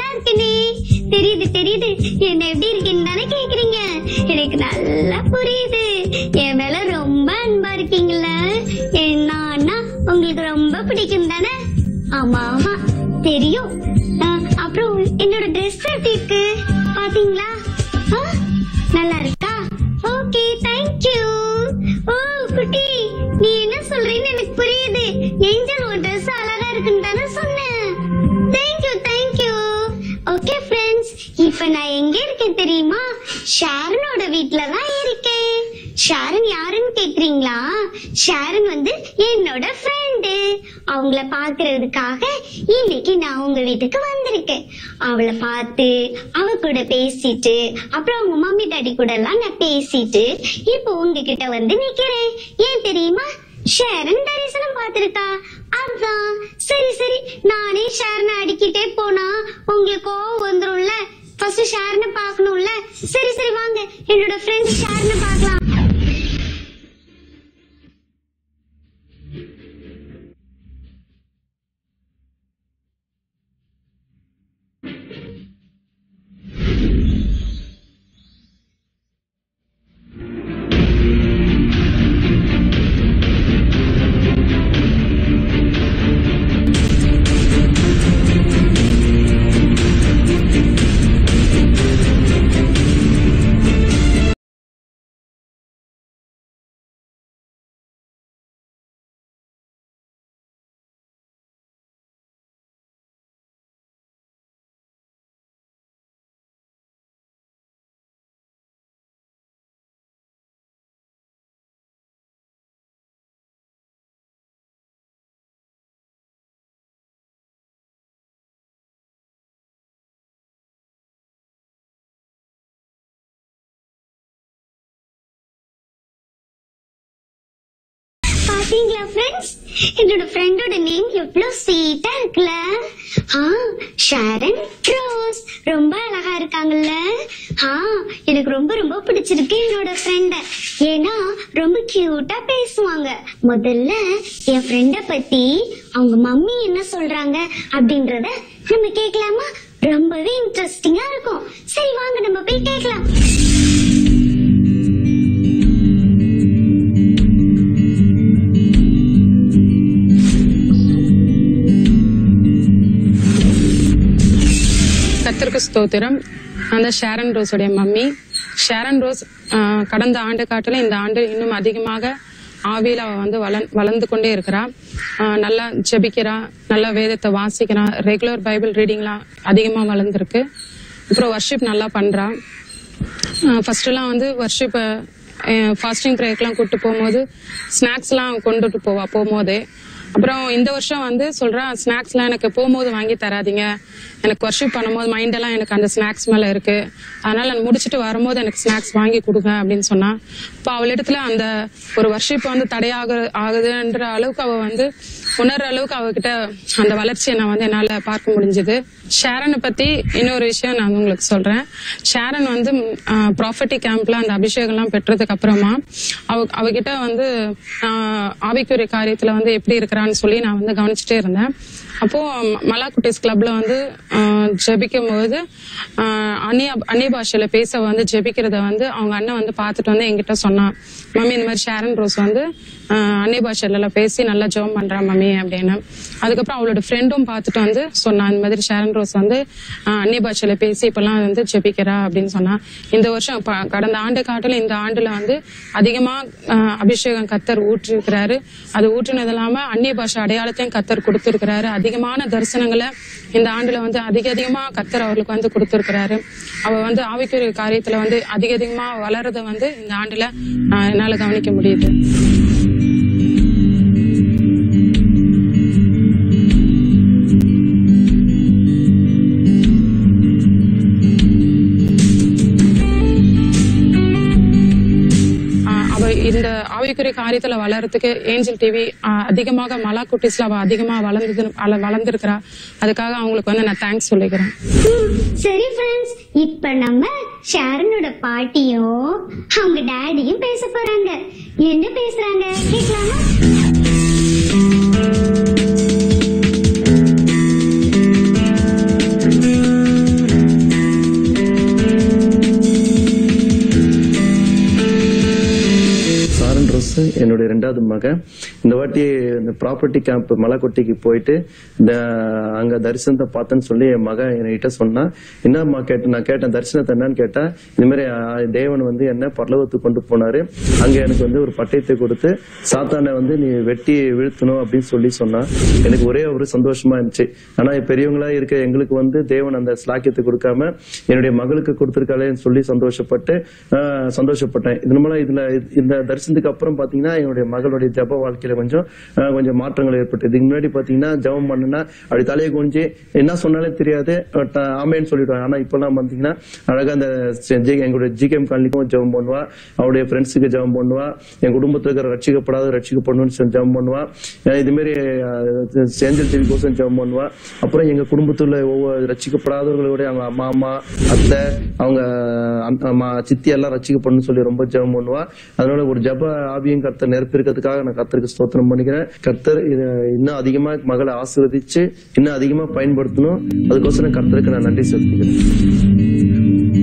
நல்லா இருக்கேனே தெரியுது தெரியுது என்ன எப்படி இருக்கேன்னு தானே கேக்குறீங்க எனக்கு நல்லா புரியுது என் மேல ரொம்ப அன்பா இருக்கீங்கள என்னன்னா உங்களுக்கு ரொம்ப பிடிக்கும் தானே ஆமா ஆமா தெரியும் அஹ், அப்புறம் என்னோட ட்ரெஸ் எப்படி இருக்கு பாத்தீங்களா ஆ, நல்லா இருக்கா ஓகே தேங்க்யூ ஓ குட்டி நீ என்ன சொல்றேன்னு எனக்கு புரியுது ஏஞ்சல் உன் ட்ரெஸ் அழகா இருக்குன்னு தானே சொன்னேன் தேங்க்யூ தேங்க்யூ ஓகே ஃப்ரெண்ட்ஸ் இப்ப நான் எங்க இருக்கேன் தெரியுமா ஷாரனோட வீட்ல தான் இருக்கேன் ஷாரன் யாருன்னு கேக்குறீங்களா ஷாரன் வந்து என்னோட ஃப்ரெண்டு அவங்கள பாக்குறதுக்காக இன்னைக்கு நான் உங்க வீட்டுக்கு வந்திருக்கேன் அவளை பார்த்து அவ கூட பேசிட்டு அப்புறம் அவங்க மம்மி டாடி கூட எல்லாம் நான் பேசிட்டு இப்போ உங்ககிட்ட வந்து நிக்கிறேன் ஏன் தெரியுமா ஷேரன் தரிசனம் பார்த்திருக்கா அதான் சரி சரி நானே ஷேரனை அடிக்கிட்டே போனா உங்களுக்கு கோவம் வந்துரும்ல ஃபர்ஸ்ட் ஷேரனை பார்க்கணும்ல சரி சரி வாங்க என்னோட ஃப்ரெண்ட் ஷேரனை பார்க்கலாம் பாத்தீங்களா ஃப்ரெண்ட்ஸ் என்னோட ஃப்ரெண்டோட நேம் எவ்வளவு ஸ்வீட்டா இருக்குல்ல ஆ ஷாரன் ரோஸ் ரொம்ப அழகா இருக்காங்கல்ல ஆ எனக்கு ரொம்ப ரொம்ப பிடிச்சிருக்கு என்னோட ஃப்ரெண்ட ஏன்னா ரொம்ப கியூட்டா பேசுவாங்க முதல்ல என் ஃப்ரெண்ட பத்தி அவங்க மம்மி என்ன சொல்றாங்க அப்படின்றத நம்ம கேட்கலாமா ரொம்பவே இன்ட்ரெஸ்டிங்கா இருக்கும் சரி வாங்க நம்ம போய் கேட்கலாம் கத்திற்கு ஸ்தோத்திரம் அந்த ஷேரன் ரோஸுடைய மம்மி ஷேரன் ரோஸ் ஆஹ், கடந்த ஆண்டு காட்டில இந்த ஆண்டு இன்னும் அதிகமாக ஆவியில் அவ வந்து வள வளர்ந்து கொண்டே இருக்கிறா ஆஹ், நல்லா ஜெபிக்கிறா நல்லா வேதத்தை வாசிக்கிறா ரெகுலர் பைபிள் ரீடிங்லாம் அதிகமாக வளர்ந்துருக்கு அப்புறம் வர்ஷிப் நல்லா பண்றா ஃபர்ஸ்ட்லாம் வந்து வர்ஷிப் ஃபாஸ்டிங் ப்ரேயர்க்கெலாம் கூப்பிட்டு போகும்போது ஸ்நாக்ஸ்லாம் கொண்டுட்டு போவா போகும்போதே அப்புறம் இந்த வருஷம் வந்து சொல்றா ஸ்நாக்ஸ்லாம் எனக்கு போகும்போது வாங்கி தராதீங்க எனக்கு வர்ஷிப் பண்ணும்போது மைண்டெல்லாம் எனக்கு அந்த ஸ்நாக்ஸ் மேல இருக்கு அதனால நான் முடிச்சுட்டு வரும்போது எனக்கு ஸ்நாக்ஸ் வாங்கி கொடுங்க அப்படின்னு சொன்னா இப்போ அவளிடத்துல அந்த ஒரு வர்ஷிப் வந்து தடையாக ஆகுதுன்ற அளவுக்கு அவ வந்து உணர்ற அளவுக்கு அவகிட்ட அந்த வளர்ச்சியை நான் வந்து என்னால பார்க்க முடிஞ்சது ஷேரனை பத்தி இன்னொரு விஷயம் நான் உங்களுக்கு சொல்றேன் ஷேரன் வந்து ப்ராஃபட்டிக் கேம்ப்ல அந்த அபிஷேகம்லாம் பெற்றதுக்கு அப்புறமா அவ அவகிட்ட வந்து ஆஹ், ஆவிக்குரிய காரியத்துல வந்து எப்படி இருக்கிறான்னு சொல்லி நான் வந்து கவனிச்சுட்டே இருந்தேன் அப்போ ம- மலா குட்டீஸ் கிளப்ல வந்து ஆஹ், ஜெபிக்கும் போது ஆஹ், அந்நிய அந்நிய பாஷையில பேச வந்து ஜெபிக்கிறத வந்து அவங்க அண்ணன் வந்து பார்த்துட்டு வந்து என்கிட்ட சொன்னான் மம்மி இந்த மாதிரி ஷேரன் ரோஸ் வந்து ஆஹ், அந்நிய பாஷையில எல்லாம் பேசி நல்லா ஜெபம் பண்றா மம்மி அப்படின்னு அதுக்கப்புறம் அவளோட ஃப்ரெண்டும் பார்த்துட்டு வந்து சொன்னா இந்த மாதிரி ஷேரன் ரோஸ் வந்து ஆஹ், அந்நிய பாஷையில பேசி இப்பெல்லாம் வந்து ஜெபிக்கிறா அப்படின்னு சொன்னா இந்த வருஷம் ப- கடந்த ஆண்டு காட்டில இந்த ஆண்டுல வந்து அதிகமா ஆஹ், அபிஷேகம் கத்தர் ஊற்றிருக்கிறாரு அது ஊற்றினது இல்லாம அந்நிய பாஷை அடையாளத்தையும் கத்தர் கொடுத்திருக்கிறாரு அதிகமான தரிசனங்களை இந்த ஆண்டுல வந்து அதிக அதிகமா கத்தர் அவர்களுக்கு வந்து கொடுத்திருக்கிறாரு அவ வந்து ஆவிக்குரிய காரியத்துல வந்து அதிக அதிகமா வளர்றத வந்து இந்த ஆண்டுல ஆஹ், என்னால கவனிக்க முடியுது ஆஹ் அவ இந்த ஆவிக்குரிய காரியத்துல வளர்றதுக்கு ஏஞ்சல் டிவி அதிகமாக மலா குட்டிஸ்ல அவ அதிகமா வளர்ந்தது வள- வளர்ந்திருக்கிறா அதுக்காக அவங்களுக்கு வந்து நான் தேங்க்ஸ் சொல்லிக்கிறேன் ம், சரி ஃப்ரெண்ட்ஸ் இப்ப நம்ம ஷாரனோட பாட்டியும் அவங்க டாடியும் பேச போறாங்க என்ன பேசுறாங்க கேட்கலாமா என்னுடைய ரெண்டாவது மகன் இந்த வாட்டி இந்த ப்ராப்பர்ட்டி கேம்ப் மலைக்கொட்டிக்கு போயிட்டு இந்த அங்க தரிசனத்தை பார்த்தேன்னு சொல்லி என் மகன் என்கிட்ட சொன்னா என்னம்மா கேட்டு நான் கேட்டேன் தரிசனத்தை என்னன்னு கேட்டா இந்த மாதிரி அஹ், தேவன் வந்து என்ன பரலோகத்துக்கு கொண்டு போனாரு அங்க எனக்கு வந்து ஒரு பட்டயத்தை கொடுத்து சாத்தானை வந்து நீ வெட்டி வீழ்த்தணும் அப்படின்னு சொல்லி சொன்னா எனக்கு ஒரே ஒரு சந்தோஷமா இருந்துச்சு ஆனா பெரியவங்களா இருக்க எங்களுக்கு வந்து தேவன் அந்த ஸ்லாக்கியத்தை கொடுக்காம என்னுடைய மகளுக்கு கொடுத்திருக்காளேன்னு சொல்லி சந்தோஷப்பட்டு ஆஹ், சந்தோஷப்பட்டேன் இது மூலம் இதுல இந்த தரிசனத்துக்கு அப்புறம் பாத்தீங்கன்னா என்னுடைய மகளுடைய ஜப வாழ்க்கையில கொஞ்சம் ஆஹ், கொஞ்சம் மாற்றங்கள் ஏற்பட்டு இதுக்கு முன்னாடி பாத்தீங்கன்னா ஜபம் பண்ணுனா அப்படி தலையை குனிஞ்சு என்ன சொன்னாலே தெரியாது பட் ஆமேன்னு சொல்லிடுவாங்க ஆனா இப்பெல்லாம் பாத்தீங்கன்னா அழகா அந்த ஜி- எங்களுடைய ஜிகேம் காலனிக்கும் ஜெபம் பண்ணுவா அவருடைய ஃப்ரெண்ட்ஸுக்கு ஜெபம் பண்ணுவா என் குடும்பத்துல இருக்கிற ரட்சிக்கப்படாத ரட்சிக்கப்படணும்னு சொல்லி ஜெபம் பண்ணுவா அஹ் இது மாதிரி சேஞ்சல் டிவி கோசம் ஜெபம் பண்ணுவா அப்புறம் எங்க குடும்பத்துல ஒவ்வொரு ரட்சிக்கப்படாதவர்களுடைய அவங்க மாமா அத்தை அவங்க அந்த- மா- சித்தி எல்லாம் ரட்சிக்கப்படணும்னு சொல்லி ரொம்ப ஜெபம் பண்ணுவா அதனால ஒரு ஜப ஆவியும் கர்த்தர் நிரப்பிருக்கிறதுக்காக நான் கர்த்தருக்கு ஸ்தோத்திரம் பண்ணிக்கிறேன் கர்த்தர் இதை இன்னும் அதிகமா மகளை ஆசீர்வதிச்சு இன்னும் அதிகமா பயன்படுத்தணும் அதுக்கோசரம் கர்த்தருக்கு நான் நன்றி செலுத்திக்கிறேன்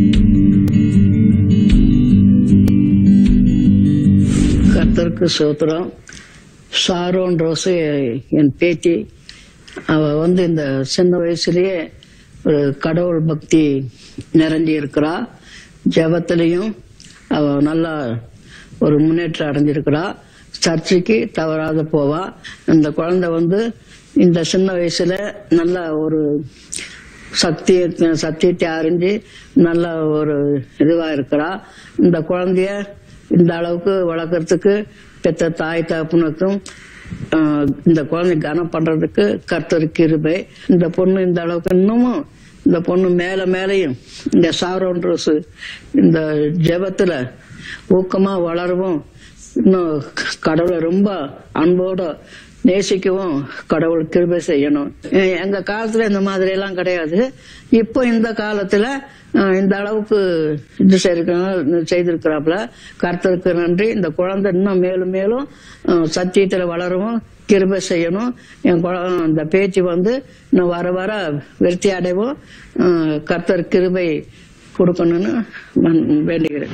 கர்த்தருக்கு சோத்திரம் ஷாரோன் ரோஸு என் பேத்தி அவ வந்து இந்த சின்ன வயசுலயே ஒரு கடவுள் பக்தி நிறைஞ்சி இருக்கிறா ஜெபத்திலையும் அவ நல்லா ஒரு முன்னேற்றம் அடைஞ்சிருக்கிறா சர்ச்சுக்கு தவறாத போவா இந்த குழந்தை வந்து இந்த சின்ன வயசுல நல்ல ஒரு சக்தி சத்தியத்தை அறிஞ்சு நல்ல ஒரு இதுவா இருக்கிறா இந்த குழந்தைய இந்த அளவுக்கு வளர்க்கறதுக்கு பெத்த தாய் தகப்பனுக்கும் ஆஹ், இந்த குழந்தை கனம் பண்றதுக்கு கர்த்தர் கிருபை இந்த பொண்ணு இந்த அளவுக்கு இன்னமும் இந்த பொண்ணு மேல மேலையும் இந்த சாரோன் ரோஸ் இந்த ஜெபத்துல ஊக்கமா வளரவும் இன்னும் கடவுளை ரொம்ப அன்போட நேசிக்கவும் கடவுள் கிருபை செய்யணும் எ- எங்க காலத்துல இந்த மாதிரி எல்லாம் கிடையாது இப்போ இந்த காலத்துல அஹ், இந்த அளவுக்கு இது செய்திருக்காங்க செய்திருக்கிறாப்புல கர்த்தருக்கு நன்றி இந்த குழந்தை இன்னும் மேலும் மேலும் அஹ், சத்தியத்துல வளரவும் கிருபை செய்யணும் என் குழ- இந்த பேச்சு வந்து இன்னும் வர வர விருத்தி அடைவும் அஹ், கர்த்தர் கிருபை கொடுக்கணும்னு நான் வேண்டுகிறேன்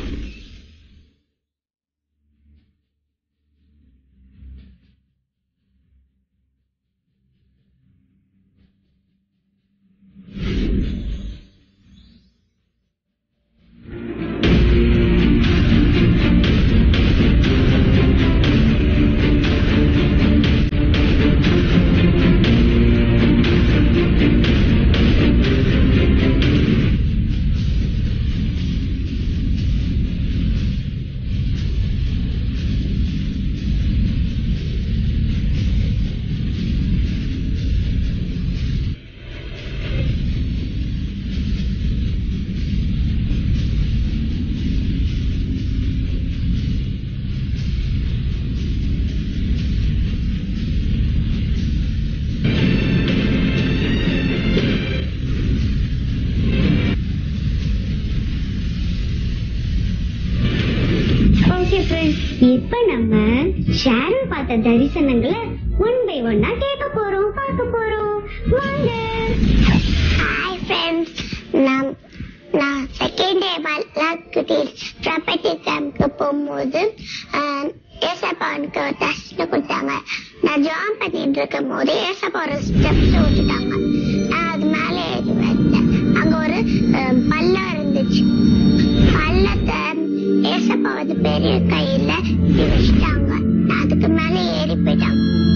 ஓகே ஃப்ரெண்ட்ஸ் இப்ப நம்ம ஷேரன் பார்த்த தரிசனங்களை ஒன் பை ஒன்னா கேட்க போறோம் பார்க்க போறோம் வாங்க ஹாய் ஃப்ரெண்ட்ஸ் நான் நான் செகண்ட் டே மல்லாக்குட்டில் ப்ராப்பர்ட்டி கேம்ப்க்கு போகும்போது ஏசப்பாவுக்கு ஒரு டெஸ்ட் கொடுத்தாங்க நான் ஜாயின் பண்ணிட்டு இருக்கும் போது ஏசப்பா ஒரு ஸ்டெப்ஸ் விட்டுட்டாங்க நான் அது மேலே ஏறி வந்தேன் அங்க ஒரு அஹ், பள்ளம் இருந்துச்சு பள்ளத்தை ஏசப்பா வந்து பெரிய கையில இப்படி வச்சுட்டாங்க நான் அதுக்கு மேல ஏறி போயிட்டாங்க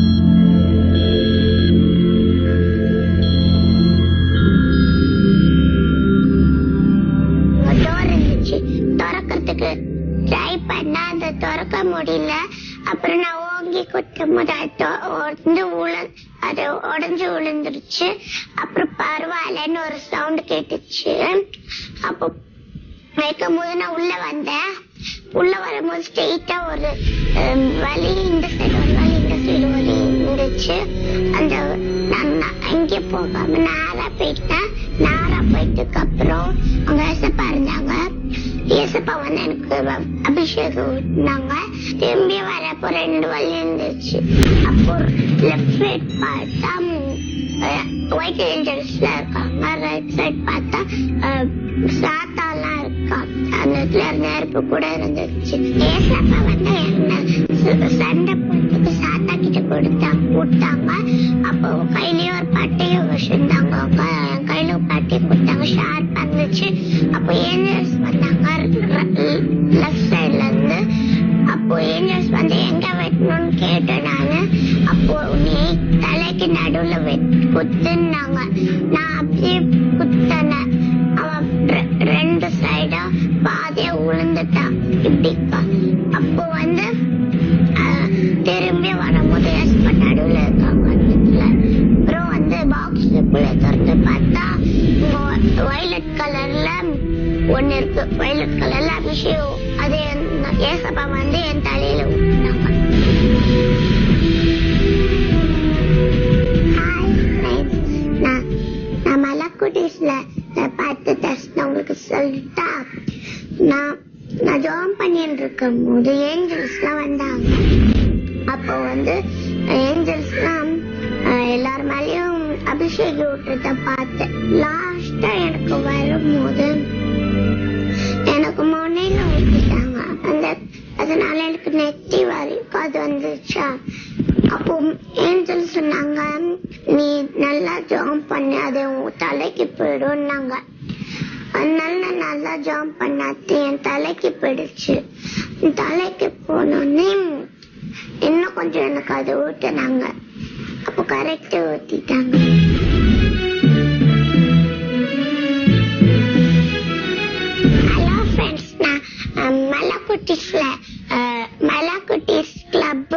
டோர் இருந்துச்சு திறக்கிறதுக்கு ட்ரை பண்ணா அதை திறக்க முடியல அப்புறம் நான் ஓங்கி குத்தும் போது அது தொ- வந்து உழ அது உடஞ்சு விழுந்துருச்சு அப்புறம் பரவாயில்லன்னு ஒரு சவுண்ட் கேட்டுச்சு அப்போ வைக்கும் போது நான் உள்ள வந்தேன் உள்ள வரும்போது ஸ்ட்ரெயிட்டா ஒரு ஹம், வழி இந்த சைடு ஒரு வழி இந்த சைடு வழி இருந்துச்சு அந்த நான் நான் அங்கே போகாம நேரா போயிட்டேன் நேரா போயிட்டதுக்கு அப்புறம் அங்க ஏசப்பா இருந்தாங்க ஏசப்பா வந்து எனக்கு வ- அபிஷேகம் ஊட்டினாங்க திரும்பி வரப்போ ரெண்டு வழி இருந்துச்சு அப்போ லெஃப்ட் சைட் பார்த்தா ஒயிட் ஏஞ்சல்ஸ்ல இருக்காங்க ரைட் சைட் பார்த்தா அஹ், சாத்தாலாம் இருக்கு இருக்கா அந்த இடத்துல நெருப்பு கூட இருந்துச்சு ஏசப்பா வந்து என்ன ச- சண்டை போட்டுக்கு சாத்தா கிட்ட கொடுத்தா போட்டாங்க அப்போ கையிலயும் ஒரு பட்டையும் வச்சிருந்தாங்க க- என் கையில ஒரு பட்டையை கொடுத்தாங்க ஷார்ப்பா இருந்துச்சு அப்போ ஏஞ்சல்ஸ் வந்தாங்க லெஃப்ட் சைட்ல இருந்து அப்போ ஏஞ்சல்ஸ் வந்து எங்க வெட்டணும்னு கேட்டேன் நானு அப்போ நீ தலைக்கு நடுவுல வெட் குத்துனாங்க நான் அப்படியே குத்தனேன் அவன் ரெ- ரெண்டு சைடா பாதியா உளுந்துட்டான் இப்படிக்கா அப்போ வந்து அஹ், திரும்பி வரும்போது எஸ்பா நடுவுல இருக்காங்க அந்த இடத்துல. அப்புறம் வந்து பாக்ஸ் குள்ள திறந்து பார்த்தா வயலட் கலர்ல ஒண்ணு இருக்கு வயலட் கலர்ல அபிஷேகம் அது என்- ஏசப்பா வந்து என் தலையில ஊட்டினாங்க ஹாய் ஃப்ரெண்ட்ஸ் நான் நான் மலக்குடிஸ்ல பார்த்து தர்ஷனம் உங்களுக்கு சொல்லிட்டா நான் நான் ஜாம் பண்ணிட்டு இருக்கும் போது ஏஞ்சல்ஸ்லாம் வந்தாங்க அப்போ வந்து ஏஞ்சல்ஸ்லாம் எல்லார் மேலயும் அபிஷேகம் விட்டுறத பார்த்தேன் லாஸ்டா எனக்கு வரும்போது எனக்கு முனையில ஊத்திட்டாங்க அந்த அதனால எனக்கு நெத்தி வரைக்கும் அது வந்துச்சா அப்போ ஏஞ்சல் சொன்னாங்க நீ நல்லா ஜம்ப் பண்ணி அது உன் தலைக்கு போயிடும்னாங்க அதனால நான் நல்லா ஜம்ப் பண்ணாது என் தலைக்கு போயிடுச்சு என் தலைக்கு போனோடனே இன்னும் கொஞ்சம் எனக்கு அது ஊட்டினாங்க அப்போ கரெக்டா ஊத்திட்டாங்க ஹலோ ஃப்ரெண்ட்ஸ் நான் அஹ், மலக்குட்டிஸ்ல அஹ், மலக்குட்டிஸ் கிளப்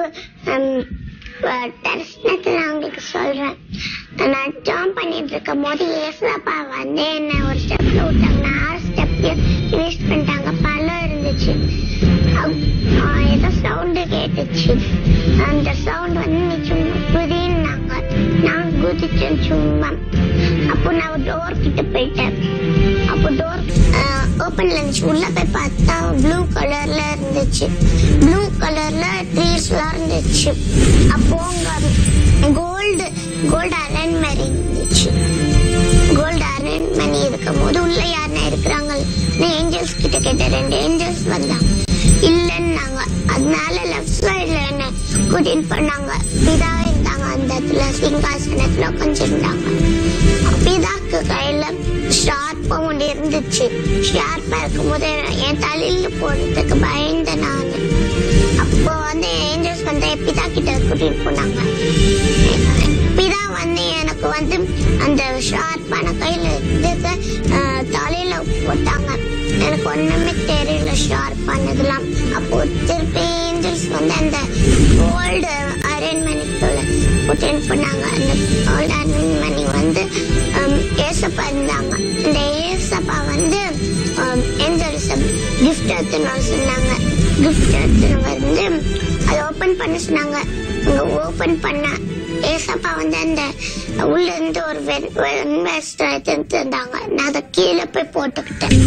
தரிசனத்தை நான் உங்களுக்கு சொல்றேன் நான் ஜாம் பண்ணிட்டு இருக்கும் போது ஏசப்பா வந்து என்ன ஒரு ஸ்டெப்ல விட்டாங்க நான் ஆறு ஸ்டெப்லயும் ஃபினிஷ் பண்ணிட்டாங்க பழம் இருந்துச்சு அப்- ஆஹ், ஏதோ சவுண்டு கேட்டுச்சு அந்த சவுண்ட் வந்து நீ சும்மா குதின்னாங்க நான் குதிச்சேன் சும்மா அப்போ நான் டோர் கிட்ட போயிட்டேன் அப்போ டோர் ஓப்பன்ல இருந்துச்சு உள்ள போய் பார்த்தா ப்ளூ கலர்ல இருந்துச்சு ப்ளூ கலர்ல ட்ரீஸ்லாம் இருந்துச்சு அப்போ அங்க கோல்டு கோல்டு அரண் மாதிரி இருந்துச்சு கோல்டு அரண் பண்ணி இருக்கும் போது உள்ள யாருன்னா இருக்கிறாங்க ஏஞ்சல்ஸ் கிட்ட கேட்ட ரெண்டு ஏஞ்சல்ஸ் வந்தாங்க இல்லைன்னாங்க அதனால லெஃப்ட் சைடுல என்ன கூட்டிட்டு போனாங்க பிதா இருந்தாங்க அந்த இடத்துல சிங்காசனத்துல உட்காந்துருந்தாங்க பிதாக்கு கையில ஷார்ப்பா ஒன்று இருந்துச்சு ஷார்ப்பா இருக்கும்போது என் தலையில போறதுக்கு பயந்த நான் அப்போ வந்து ஏஞ்சல்ஸ் வந்து பிதா கிட்ட கூட்டிட்டு போனாங்க பிதா வந்து எனக்கு வந்து அந்த ஷார்ப்பான கையில இதுக்கு அஹ், தலையில போட்டாங்க எனக்கு ஒண்ணுமே தெரியல ஷார்ப்பானதுலாம் அப்போ திருப்பி ஏஞ்சல்ஸ் வந்து அந்த கோல்டு அரேஞ்ச்மெண்ட்டுக்குள்ள கூட்டிட்டு போனாங்க அந்த கோல்டு அரேஞ்ச்மெண்ட் வந்து ஹம், ஏசப்பா இருந்தாங்க அந்த ஏசப்பா வந்து ஏஞ்சல்ஸ் கிஃப்ட் எடுத்துன்னு வர சொன்னாங்க கிஃப்ட் எடுத்துன்னு வந்து அதை ஓபன் பண்ண சொன்னாங்க அங்க ஓபன் பண்ண ஏசப்பா வந்து அந்த உள்ள இருந்து ஒரு வெஸ்ட் எடுத்து இருந்தாங்க நான் அதை கீழே போய் போட்டுக்கிட்டேன்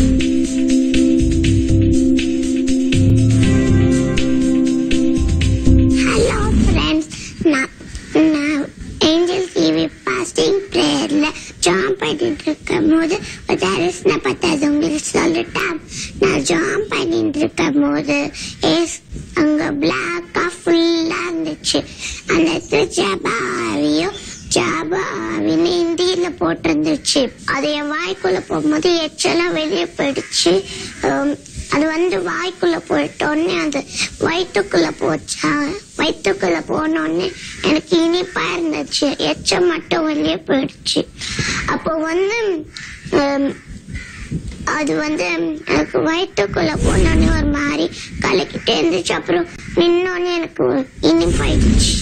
ஹலோ ஃப்ரெண்ட்ஸ் நான் நான் ஏஞ்சல் டிவி பாஸ்டிங் ப்ரேயர்ல ஜாம் பண்ணிட்டு இருக்கும் போது ஒரு தரிசன பத்தாது உங்களுக்கு சொல்லட்டா நான் ஜாம் பண்ணிட்டு இருக்கும் போது ஏஸ் அங்க பிளாக்கா ஃபுல்லா இருந்துச்சு அந்த இடத்துல ஜபாவியும் ஜபாவின்னு இந்தியில போட்டிருந்துச்சு அது என் வாய்க்குள்ள போகும்போது எச்செல்லாம் வெளியே போயிடுச்சு உம், அது வந்து வாய்க்குள்ள போயிட்டோடனே அது வயிற்றுக்குள்ள போச்சா வயிற்றுக்குள்ள போனோடனே எனக்கு இனிப்பா இருந்துச்சு எச்சம் மட்டும் வெளியே போயிடுச்சு அப்போ வந்து ஹம், அது வந்து எனக்கு வயிற்றுக்குள்ள போனோடனே ஒரு மாதிரி கலக்கிட்டே இருந்துச்சு அப்புறம் நின்னோடனே எனக்கு இனிப்பாயிடுச்சு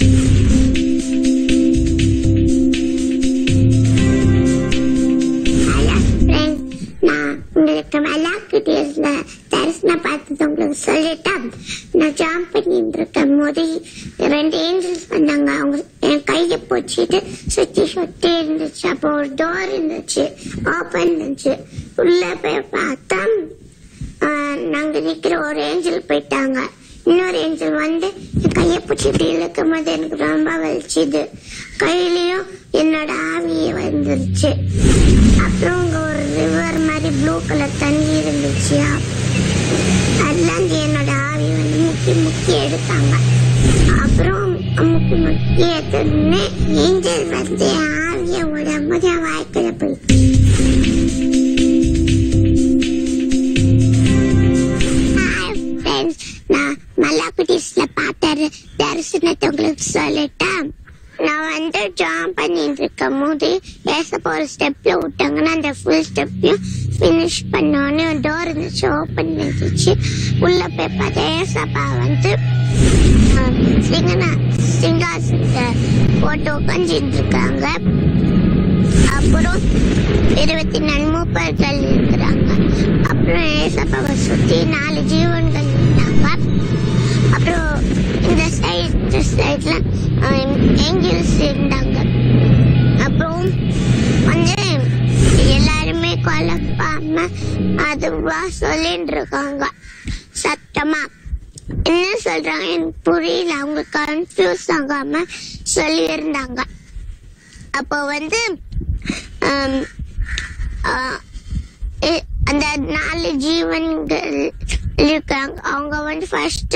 ஹலோ ஃப்ரெண்ட்ஸ் நான் உங்களுக்கு மலாக்கு டேஸ்ல தரிசனம் பார்த்தது உங்களுக்கு சொல்லிட்டா நான் ஜாம் பண்ணிட்டு இருக்கும் போது ரெண்டு ஏஞ்சல்ஸ் வந்தாங்க அவங்க என் கையை பிடிச்சிட்டு சுத்தி சுத்தி இருந்துச்சு அப்போ ஒரு டோர் இருந்துச்சு ஓப்பன் இருந்துச்சு உள்ள போய் பார்த்தா ஆஹ், நாங்க நிக்கிற ஒரு ஏஞ்சல் போயிட்டாங்க இன்னொரு ஏஞ்சல் வந்து என் கையை பிடிச்சி இப்படி இழுக்கும் போது எனக்கு ரொம்ப வலிச்சுது கையிலயும் என்னோட ஆவியே வந்துருச்சு அப்புறம் அங்க ஒரு ரிவர் மாதிரி ப்ளூ கலர் தண்ணி இருந்துச்சியா அதெல்லாம் வந்து என்னோட ஆவி வந்து முக்கி முக்கி எடுத்தாங்க அப்புறம் முக்கி முக்கி எடுத்தோடனே ஏஞ்சல் வந்து ஆவிய உடம்பு என் வாய்க்குள்ள போயிட்டு Hi, friends. நான் மல்லாக்குட்டிஸ்ல பார்த்த தரிசனத்தை உங்களுக்கு சொல்லட்டேன் நான் வந்து ஜாம் பண்ணிட்டு இருக்கும் போது ஏசப்பா ஒரு ஸ்டெப்ல விட்டாங்கன்னா அந்த ஃபுல் ஸ்டெப்பையும் ஃபினிஷ் பண்ணோன்னு டோர் இருந்துச்சு ஓப்பன் இருந்துச்சு உள்ள போய் பார்த்தா ஏசப்பா வந்து ஆஹ், சிங்கனா சிங்காசனத்தை போட்டு உட்காந்துட்டு இருக்காங்க அப்புறம் இருபத்தி நாலு மூப்பர்கள் இருக்கிறாங்க அப்புறம் ஏசப்பாவை சுத்தி நாலு ஜீவன்கள் இருந்தாங்க அப்புறம் இந்த சைட் இந்த சைட்ல ஏஞ்சல்ஸ் இருந்தாங்க அப்புறம் வந்து எல்லாருமே குழப்பாம அதுவா சொல்லிட்டு இருக்காங்க சத்தமா என்ன சொல்றாங்க எனக்கு புரியல அவங்க கன்ஃபியூஸ் ஆகாம சொல்லியிருந்தாங்க அப்போ வந்து ஆம், ஆ, இ- அந்த நாலு ஜீவன்கள் இருக்காங்க அவங்க வந்து ஃபர்ஸ்ட்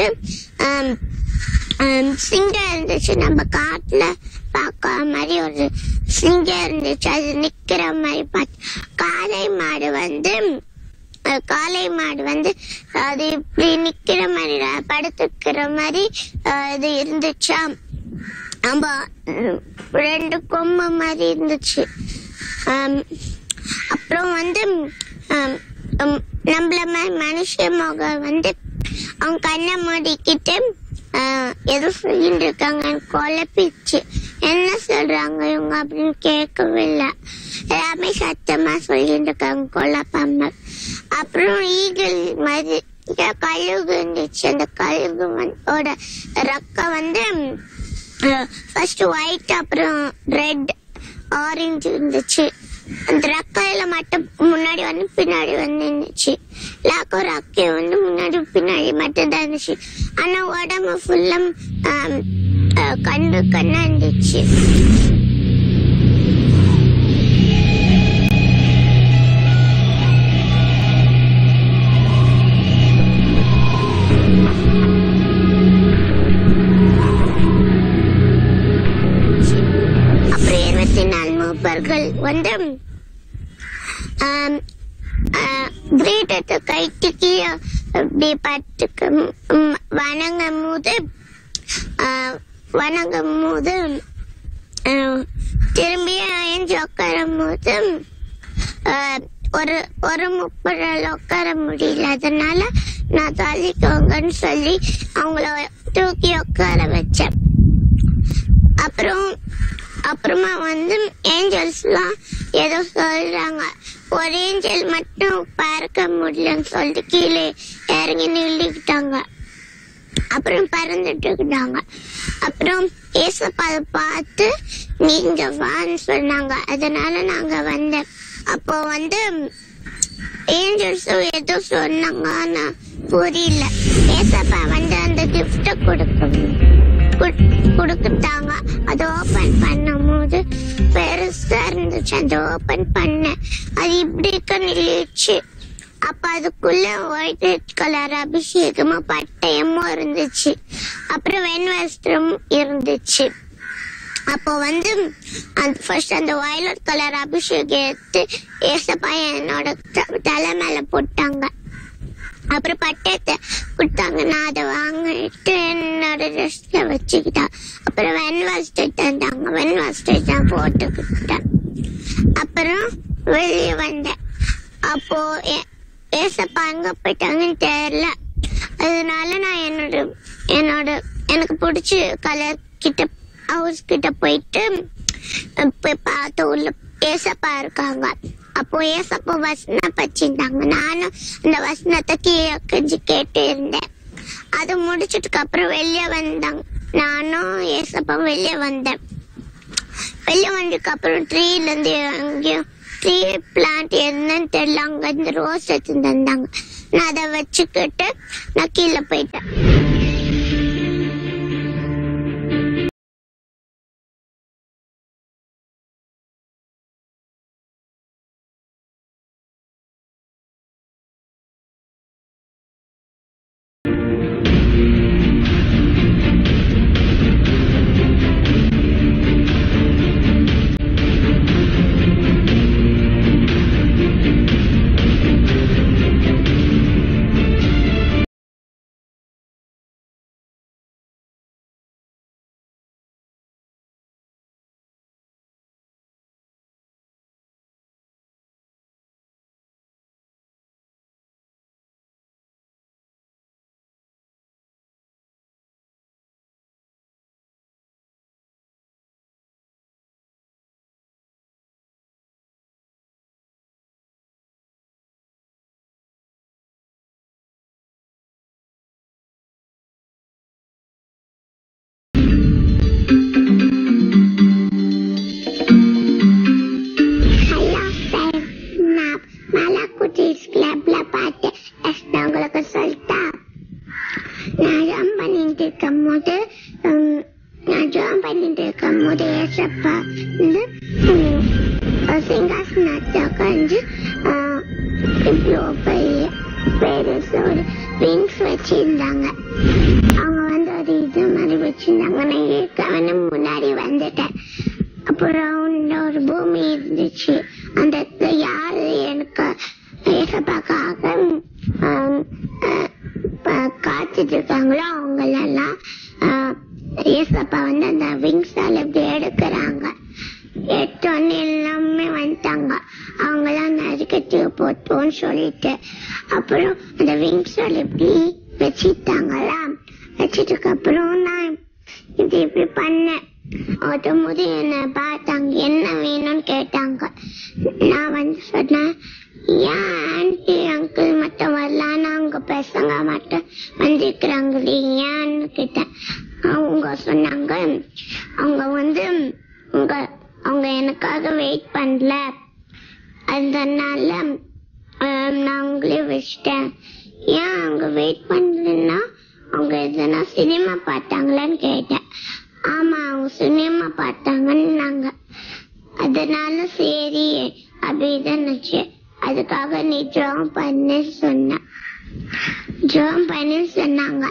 சிங்கம் இருந்துச்சு நம்ம காட்டுல பார்க்க மாதிரி ஒரு சிங்கம் இருந்துச்சு அது நிக்கிற மாதிரி பார்த்து காளை மாடு வந்து அஹ், காளை மாடு வந்து அது இப்படி நிக்கிற மாதிரி படுத்துக்கிற மாதிரி அஹ், இது இருந்துச்சா ஆமா ம், ரெண்டு கொம்பு மாதிரி இருந்துச்சு ஆம், அப்புறம் வந்து ஆம், ம், நம்மள மாதிரி மனுஷ முகம் வந்து அவங்க கண்ணை மூடிக்கிட்டு ஆ, ஏதோ சொல்லிட்டு இருக்காங்க குழப்பிச்சு என்ன சொல்றாங்க இவங்க அப்படின்னு கேட்கவே இல்லை எல்லாமே சத்தமா சொல்லிட்டு இருக்காங்க குழப்பாம அப்புறம் ஈகிள் மாதிரி கழுகு இருந்துச்சு அந்த கழுகு வந்து- ஓட ரெக்க வந்து ஃபர்ஸ்ட் ஒயிட் அப்புறம் ரெட் ஆரஞ்சு இருந்துச்சு அந்த ரக்கையில மட்டும் முன்னாடி வந்து பின்னாடி வந்து இருந்துச்சு லாக்கோ ரக்கை வந்து முன்னாடி பின்னாடி மட்டும் தான் இருந்துச்சு ஆனா உடம்பு ஃபுல்லா கண்ணு கண்ணா இருந்துச்சு அப்புறம் இருபத்தி நாலு மூப்பர்கள் வந்து ஆம், ஆ, கிரீடத்தை கைட்டுக்கு அப்படி பட்டுக்கு ம், வணங்கும் போது ஆ, வணங்கும் போது ஆ, திரும்பி அயஞ்சு உட்காரும் போது ஆ, ஒரு ஒரு முப்பது நாள் உட்கார முடியல அதனால நான் தள்ளிக்கோங்கன்னு சொல்லி அவங்கள தூக்கி உட்கார வச்சேன் அப்புறம் அப்புறமா வந்து ஏஞ்சல்ஸ்லாம் ஏதோ சொல்றாங்க ஒரு ஏஞ்சல் மட்டும் பறக்க முடியலன்னு சொல்லிட்டு கீழே இறங்கி நின்றுக்கிட்டாங்க அப்புறம் பறந்துட்டு இருந்தாங்க அப்புறம் ஏசப்பா அதை பார்த்து நீங்க வான்னு சொன்னாங்க அதனால நாங்க வந்தேன் அப்போ வந்து ஏஞ்சல்ஸும் ஏதோ சொன்னாங்க ஆனா புரியல ஏசப்பா வந்து அந்த கிஃப்ட கொடுக்கணும் கொடுத்துட்டாங்க அதை ஓபன் பண்ணும் போது பெருசா இருந்துச்சு அதை ஓபன் பண்ணேன் அது இப்படி இருக்க நிலைச்சு அப்ப அதுக்குள்ள ஒயிட் கலர் அபிஷேகமும் பட்டயமும் இருந்துச்சு அப்புறம் வெண்வஸ்திரம் இருந்துச்சு அப்போ வந்து அந்த ஃபர்ஸ்ட் அந்த வயலட் கலர் அபிஷேகம் எடுத்து ஏசப்பா என்னோட த- தலை மேல போட்டாங்க அப்புறம் பட்டயத்தை கொடுத்தாங்க நான் அதை வாங்கிட்டு என்னோட ட்ரெஸ்ல வச்சுக்கிட்டேன் அப்புறம் வெண்வாஸ்டர் தந்தாங்க வெண்வாஸ்டர் நான் போட்டுக்கிட்டேன் அப்புறம் வெளியே வந்தேன் அப்போ ஏ- ஏசப்பா எங்க போயிட்டாங்கன்னு தெரியல அதனால நான் என்னோட என்னோட எனக்கு பிடிச்ச கலர் கிட்ட ஹவுஸ் கிட்ட போயிட்டு அஹ், போய் பார்த்த உள்ள ஏசப்பா இருக்காங்க அப்போ ஏசப்பா வசனம் வச்சிருந்தாங்க நானும் அந்த வசனத்தை கீழே கஞ்சி கேட்டு இருந்தேன் அது முடிச்சதுக்கு அப்புறம் வெளியே வந்தாங்க நானும் ஏசப்பா வெளியே வந்தேன் வெளியே வந்ததுக்கு அப்புறம் ட்ரீல இருந்து அங்கேயும் ட்ரீ பிளான்ட் என்னன்னு தெரியல அங்க இருந்து ரோஸ் எடுத்து தந்தாங்க நான் அதை வச்சுக்கிட்டு நான் கீழே போயிட்டேன் நட்டு உட்காந்து இவ்வளோ பெரிய பெருசு ஒரு விங்ஸ் வச்சிருந்தாங்க அவங்க வந்து ஒரு இது மாதிரி வச்சிருந்தாங்க நான் ஏற்கனவே முன்னாடி வந்துட்டேன் அப்புறம் ரவுண்ட்ல ஒரு பூமி இருந்துச்சு அந்த இடத்துல யாரு எனக்கு ஏசப்பாக்காக ஆம், அஹ், ப- காத்துட்டு இருக்காங்களோ அவங்களெல்லாம் ஆஹ், ஏசப்பா வந்து அந்த விங்ஸால இப்படி எடுக்கிறாங்க எடுத்தோடனே எல்லாமே வந்துட்டாங்க அவங்களாம் நறுக்கத்து போட்டோம்னு சொல்லிட்டு அப்புறம் அந்த விங்ஸால இப்படி வச்சுட்டாங்களா வச்சதுக்கு அப்புறம் நான் இப்படி இப்படி பண்ணேன் போது என்ன பார்த்தாங்க என்ன வேணும்னு கேட்டாங்க நான் வந்து சொன்னேன் ஏன் ஆன்டி அங்கிள் மட்டும் வரலான்னு அவங்க பசங்க மட்டும் வந்திருக்கிறாங்களே ஏன்னு கேட்டேன் அவங்க சொன்னாங்க அவங்க வந்து உங்க அவங்க எனக்காக வெயிட் பண்ணல அதனால ஆம், நான் அவங்களே வச்சிட்டேன் ஏன் அவங்க வெயிட் பண்ணலன்னா அவங்க எதனா சினிமா பார்த்தாங்களான்னு கேட்டேன் ஆமா அவங்க சினிமா பார்த்தாங்கன்னாங்க அதனால சரி அப்படிதான் நினைச்சு அதுக்காக நீ ட்ராம் பண்ணு சொன்ன ட்ராம் பண்ணு சொன்னாங்க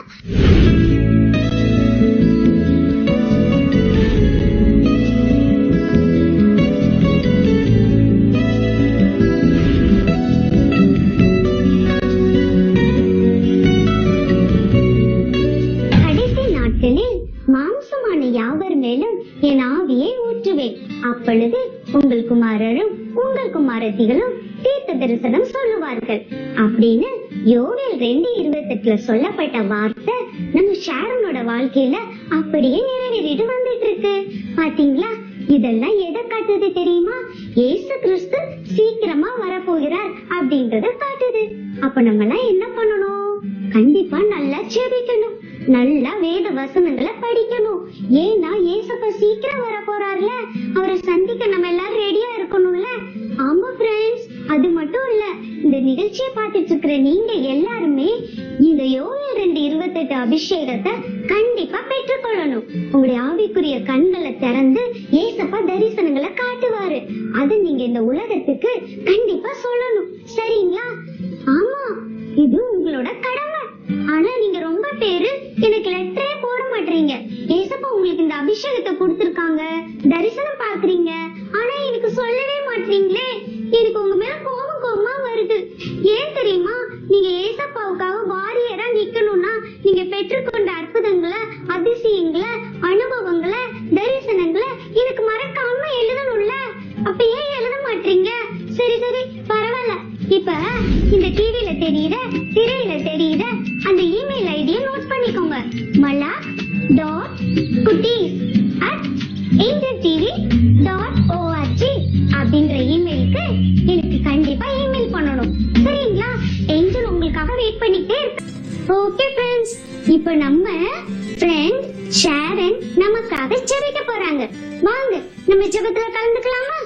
கடைசி நாட்களில் மாம்சமான யாவர் மேலும் என் ஆவியை ஊற்றுவேன் அப்பொழுது உங்கள் குமாரரும் உங்கள் குமாரத்திகளும் தீர்த்த தரிசனம் சொல்லுவார்கள் அப்படின்னு யோவேல் ரெண்டு இருபத்தெட்டுல சொல்லப்பட்ட வார்த்தை நம்ம ஷாரனோட வாழ்க்கையில அப்படியே நிறைவேறிட்டு வந்துட்டு இருக்கு பாத்தீங்களா இதெல்லாம் எதை காட்டுது தெரியுமா ஏசு கிறிஸ்து சீக்கிரமா வரப்போகிறார் அப்படின்றத காட்டுது அப்ப நம்ம எல்லாம் என்ன பண்ணணும் கண்டிப்பா நல்லா ஜெபிக்கணும் நல்லா வேத வசனங்களை படிக்கணும் ஏன்னா ஏசப்பா சீக்கிரம் வர போறார்ல அவரை சந்திக்க நம்ம எல்லாரும் ரெடியா இருக்கணும்ல ஆமா ஃப்ரெண்ட்ஸ் அது மட்டும் இல்ல இந்த நிகழ்ச்சியை பார்த்துட்டு இருக்கிற நீங்க எல்லாருமே இந்த யோவேல் ரெண்டு இருபத்தெட்டு அபிஷேகத்தை கண்டிப்பா பெற்றுக்கொள்ளணும் உங்களுடைய ஆவிக்குரிய கண்களை திறந்து ஏசப்பா தரிசனங்களை காட்டுவாரு அது நீங்க இந்த உலகத்துக்கு கண்டிப்பா சொல்லணும் சரிங்களா ஆமா இது உங்களோட கடமை ஆனா நீங்க ரொம்ப பேரு எனக்கு லெட்டரே போட மாட்டீங்க ஏசப்பா உங்களுக்கு இந்த அபிஷேகத்தை கொடுத்திருக்காங்க தரிசனம் பாக்குறீங்க ஆனா எனக்கு சொல்லவே மாட்டீங்களே எனக்கு உங்க மேல கோபம் கோபமா வருது ஏன் தெரியுமா நீங்க ஏசப்பாவுக்காக வாரியரா நிக்கணும்னா நீங்க பெற்றுக்கொண்ட அற்புதங்களை அதிசயங்களை அனுபவங்களை தரிசனங்களை எனக்கு மறக்காம எழுதணும்ல அப்ப ஏன் எழுத மாட்டீங்க சரி சரி பரவாயில்ல இப்ப இந்த டிவில தெரியுற திரையில தெரியுற அந்த இமெயில் ஐடியை நோட் பண்ணிக்கோங்க மலா டாட் குட்டீஸ் at angel TV dot ORG அப்படின்ற இமெயிலுக்கு எனக்கு கண்டிப்பா இமெயில் பண்ணணும் சரிங்களா ஏஞ்சல் உங்களுக்காக வெயிட் பண்ணிட்டே இருக்கு ஓகே ஃப்ரெண்ட்ஸ் இப்போ நம்ம ஃப்ரெண்ட் ஷேரன் நமக்காக ஜெபிக்க போறாங்க வாங்க நம்ம ஜெபத்துல கலந்துக்கலாமா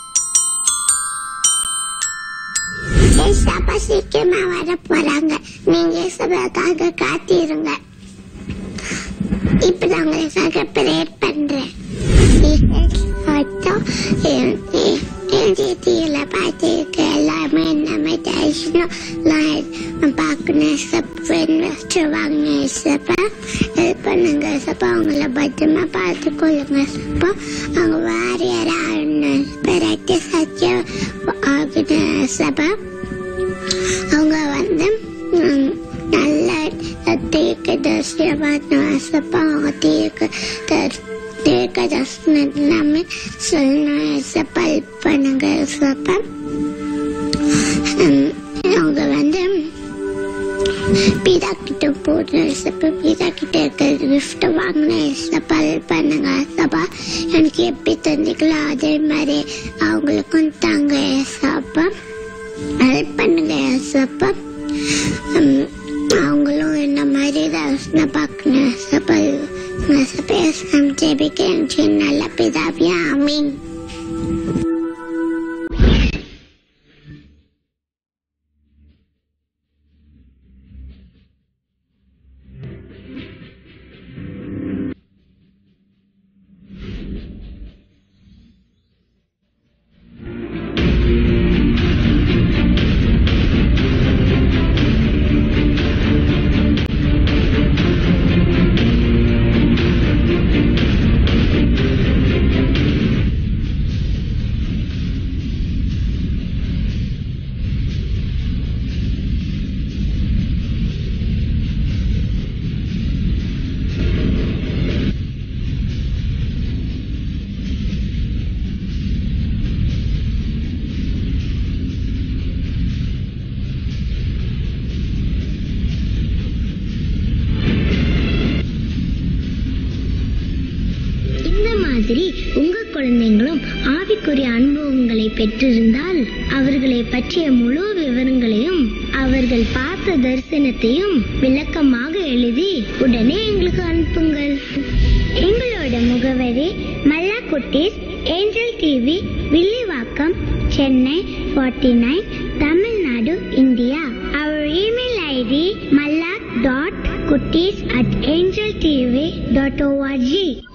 ஏசப்பா சீக்கிரமா வர போறாங்க நீங்க ஏசப்பாக்காக காத்திருங்க இப்ப நான் உங்களுக்காக ப்ரேயர் பண்றேன் அர்த்தம் என்ஜிடியில பார்த்துருக்க எல்லாமே நம்ம தரிசனம் நான் பார்க்கணும் சப்பன் வச்சுருவாங்க சப்பா ஹெல்ப் பண்ணுங்க சப்பா அவங்கள பத்திரமா பார்த்துக்கொள்ளுங்க சப்பா அவங்க வேற யாராவது ரெட்ட சத்தியம் ஆகணும் சப்பா அவங்க வந்து ம், நல்ல தீர்க்க தரிசனமான ஆசப்பா அவங்க தீர்க்க தரி- தீர்க்க தரிசனம் எல்லாமே சொல்லணும் ஏசப்பா ஹெல்ப் பண்ணுங்க ஏசப்பா ம், அவங்க வந்து பிதா கிட்ட போடணும் ஏசப்பா பிதா கிட்ட இருக்கிற கிஃப்ட் வாங்கினேன் ஏசப்பா ஹெல்ப் பண்ணுங்க ஏசப்பா எனக்கு எப்படி தந்திக்கலாம் அதே மாதிரி அவங்களுக்கும் தாங்க ஏசப்பா ஹெல்ப் பண்ணுங்க ஏசப்பா உம், அவங்களும் என்ன மாதிரி தரிசன பார்க்கணும் ஏசப்பா ஏசப்பா ஏசம் ஜெபிக்கிறேன் நல்ல பிதாவியா ஆமீன் நீங்களும் ஆவிக்குரிய அனுபவங்களை பெற்றிருந்தால் அவர்களை பற்றிய முழு விவரங்களையும் அவர்கள் பார்த்த தரிசனத்தையும் விளக்கமாக எழுதி உடனே எங்களுக்கு அனுப்புங்கள் எங்களோட முகவரி மல்லாக்குட்டீஸ் angel TV Villivakkam Chennai forty nine Tamil Nadu India our email ID மல்லாக் டாட் குட்டீஸ் at angel TV dot O R G